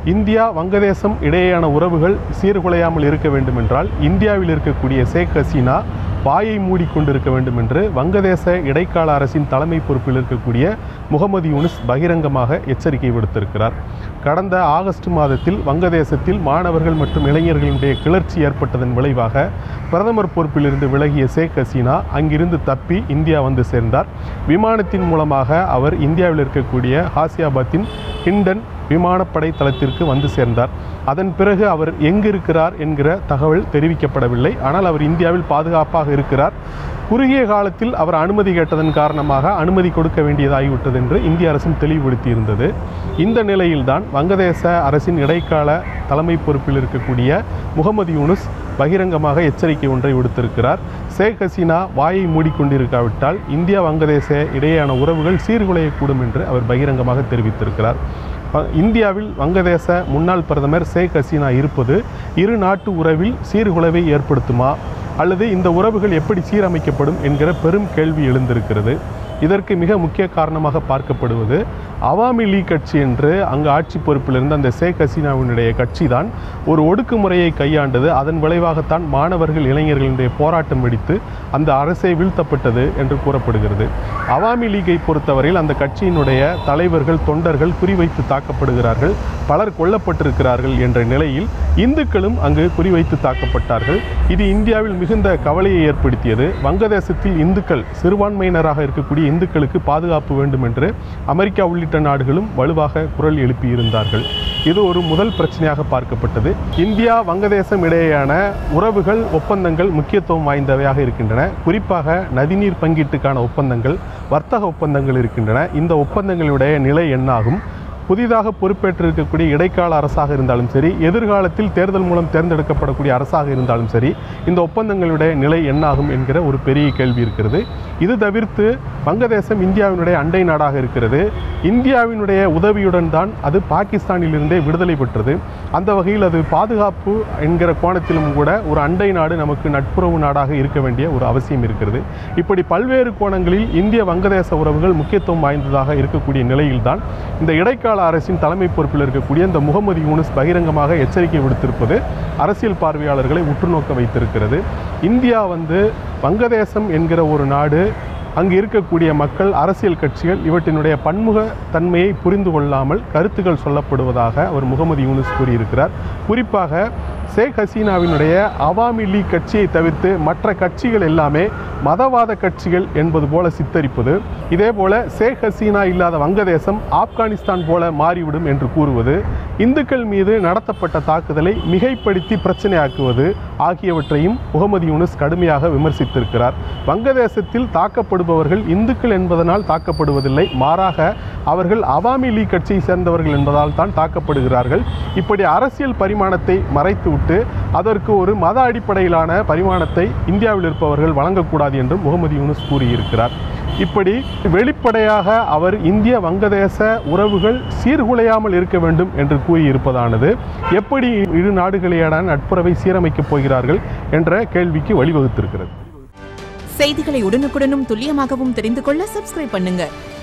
India வங்கதேசம் இடையேயான உறவுகள் சீர்குலையாமல் இருக்க வேண்டுமென்றால் இந்தியாவில் இருக்கக்கூடிய ஷேக் ஹசீனா வாயை மூடிக்கொண்டிருக்க வேண்டும் என்று வங்கதேச இடைக்கால அரசின் தலைமை பொறுப்பில் இருக்கக்கூடிய முகமது யூனிஸ் பகிரங்கமாக எச்சரிக்கை விடுத்திருக்கிறார் கடந்த ஆகஸ்ட் மாதத்தில் வங்கதேசத்தில் மாணவர்கள் மற்றும் இளைஞர்களுடைய கிளர்ச்சி ஏற்பட்டதன் விளைவாக பிரதமர் பொறுப்பிலிருந்து விலகிய ஷேக் ஹசீனா அங்கிருந்து தப்பி இந்தியா வந்து சேர்ந்தார் விமானத்தின் மூலமாக அவர் இந்தியாவில் இருக்கக்கூடிய ஹாசியாபாத்தின் ஹிண்டன் விமானப்படை தளத்திற்கு வந்து சேர்ந்தார் அதன் பிறகு அவர் எங்கு இருக்கிறார் என்கிற தகவல் தெரிவிக்கப்படவில்லை ஆனால் அவர் இந்தியாவில் பாதுகாப்பாக இருக்கிறார் குறுகிய காலத்தில் அவர் அனுமதி கேட்டதன் காரணமாக அனுமதி கொடுக்க வேண்டியதாகிவிட்டது என்று இந்திய அரசும் தெளிவுபடுத்தியிருந்தது இந்த நிலையில்தான் வங்கதேச அரசின் இடைக்கால தலைமை பொறுப்பில் இருக்கக்கூடிய முகமது யூனுஸ் பகிரங்கமாக எச்சரிக்கை ஒன்றை விடுத்திருக்கிறார் ஷேக் ஹசீனா வாயை மூடிக்கொண்டிருக்காவிட்டால் இந்தியா வங்கதேச இடையேயான உறவுகள் சீர்குலையக்கூடும் என்று அவர் பகிரங்கமாக தெரிவித்திருக்கிறார் ப- இந்தியாவில் வங்கதேச முன்னாள் பிரதமர் ஷேக் ஹசீனா இருப்பது இரு நாட்டு உறவில் சீர்குலைவை ஏற்படுத்துமா அல்லது இந்த உறவுகள் எப்படி சீரமைக்கப்படும் என்கிற பெரும் கேள்வி எழுந்திருக்கிறது இதற்கு மிக முக்கிய காரணமாக பார்க்கப்படுவது அவாமி லீக் கட்சி என்று அங்கு ஆட்சி பொறுப்பில் இருந்த அந்த ஷேக் ஹசீனாவினுடைய கட்சி தான் ஒரு ஒடுக்குமுறையை கையாண்டது அதன் விளைவாகத்தான் மாணவர்கள் இளைஞர்களுடைய போராட்டம் வெடித்து அந்த அரசே வீழ்த்தப்பட்டது என்று கூறப்படுகிறது அவாமி லீகை பொறுத்தவரையில் அந்த கட்சியினுடைய தலைவர்கள் தொண்டர்கள் குறிவைத்து தாக்கப்படுகிறார்கள் பலர் கொல்லப்பட்டிருக்கிறார்கள் என்ற நிலையில் இந்துக்களும் அங்கு குறிவைத்து தாக்கப்பட்டார்கள் இது இந்தியாவில் மிகுந்த கவலையை ஏற்படுத்தியது வங்கதேசத்தில் இந்துக்கள் சிறுபான்மையினராக இருக்கக்கூடிய இந்துக்களுக்கு பாதுகாப்பு வேண்டும் என்று அமெரிக்கா உள்ளிட்ட நாடுகளும் வலுவாக குரல் எழுப்பியிருந்தார்கள் இது ஒரு முதல் பிரச்சனையாக பார்க்கப்பட்டது இந்தியா வங்கதேசம் இடையேயான உறவுகள் ஒப்பந்தங்கள் முக்கியத்துவம் வாய்ந்தவையாக இருக்கின்றன குறிப்பாக நதிநீர் பங்கீட்டுக்கான ஒப்பந்தங்கள் வர்த்தக ஒப்பந்தங்கள் இருக்கின்றன இந்த ஒப்பந்தங்களுடைய நிலை என்னாகும் புதிதாக பொறுப்பேற்றிருக்கக்கூடிய இடைக்கால அரசாக இருந்தாலும் சரி எதிர்காலத்தில் தேர்தல் மூலம் தேர்ந்தெடுக்கப்படக்கூடிய அரசாக இருந்தாலும் சரி இந்த ஒப்பந்தங்களுடைய நிலை என்னாகும் என்கிற ஒரு பெரிய கேள்வி இருக்கிறது இது தவிர்த்து வங்கதேசம் இந்தியாவினுடைய அண்டை நாடாக இருக்கிறது இந்தியாவினுடைய உதவியுடன் தான் அது பாகிஸ்தானிலிருந்தே விடுதலை பெற்றது அந்த வகையில் அது பாதுகாப்பு என்கிற கோணத்திலும் கூட ஒரு அண்டை நாடு நமக்கு நட்புறவு நாடாக இருக்க வேண்டிய ஒரு அவசியம் இருக்கிறது இப்படி பல்வேறு கோணங்களில் இந்திய வங்கதேச உறவுகள் முக்கியத்துவம் வாய்ந்ததாக இருக்கக்கூடிய நிலையில்தான் இந்த இடைக்கால அரசின் தலைமை பொறுப்பில் இருக்கக்கூடிய இந்த முகமது யூனுஸ் பகிரங்கமாக எச்சரிக்கை விடுத்திருப்பது அரசியல் பார்வையாளர்களை உற்றுநோக்க வைத்திருக்கிறது இந்தியா வந்து வங்கதேசம் என்கிற ஒரு நாடு அங்கு இருக்கக்கூடிய மக்கள் அரசியல் கட்சிகள் இவற்றினுடைய பன்முக தன்மையை புரிந்து கொள்ளாமல் கருத்துக்கள் சொல்லப்படுவதாக அவர் முகமது யூனுஸ் கூறியிருக்கிறார் குறிப்பாக ஷேக் ஹசீனாவினுடைய அவாமி லீக் கட்சியை தவிர்த்து மற்ற கட்சிகள் எல்லாமே மதவாத கட்சிகள் என்பது போல சித்தரிப்பது இதே போல ஷேக் ஹசீனா இல்லாத வங்கதேசம் ஆப்கானிஸ்தான் போல மாறிவிடும் என்று கூறுவது இந்துக்கள் மீது நடத்தப்பட்ட தாக்குதலை மிகைப்படுத்தி பிரச்சனையாக்குவது ஆகியவற்றையும் முகமது யூனுஸ் கடுமையாக விமர்சித்திருக்கிறார் வங்கதேசத்தில் தாக்கப்படுபவர்கள் இந்துக்கள் என்பதனால் தாக்கப்படுவதில்லை மாறாக அவர்கள் அவாமி லீக் கட்சியை சேர்ந்தவர்கள் என்பதால் தான் தாக்கப்படுகிறார்கள் இப்படி அரசியல் பரிமாணத்தை மறைத்துவிட்டு அதற்கு ஒரு மத அடிப்படையிலான பரிமாணத்தை இந்தியாவில் இருப்பவர்கள் வழங்கக்கூடாது என்றும் முகமது யூனுஸ் கூறியிருக்கிறார் இப்படி வெளிப்படையாக அவர் இந்திய வங்கதேச உறவுகள் சீர்குலையாமல் இருக்க வேண்டும் என்று கூறியிருப்பதானது எப்படி இரு நாடுகளிடையான நட்புறவை சீரமைக்கப் போகிறார்கள் என்ற கேள்விக்கு வழிவகுத்திருக்கிறது செய்திகளை உடனுக்குடனும் துல்லியமாகவும் தெரிந்து கொள்ள சப்ஸ்கிரைப் பண்ணுங்க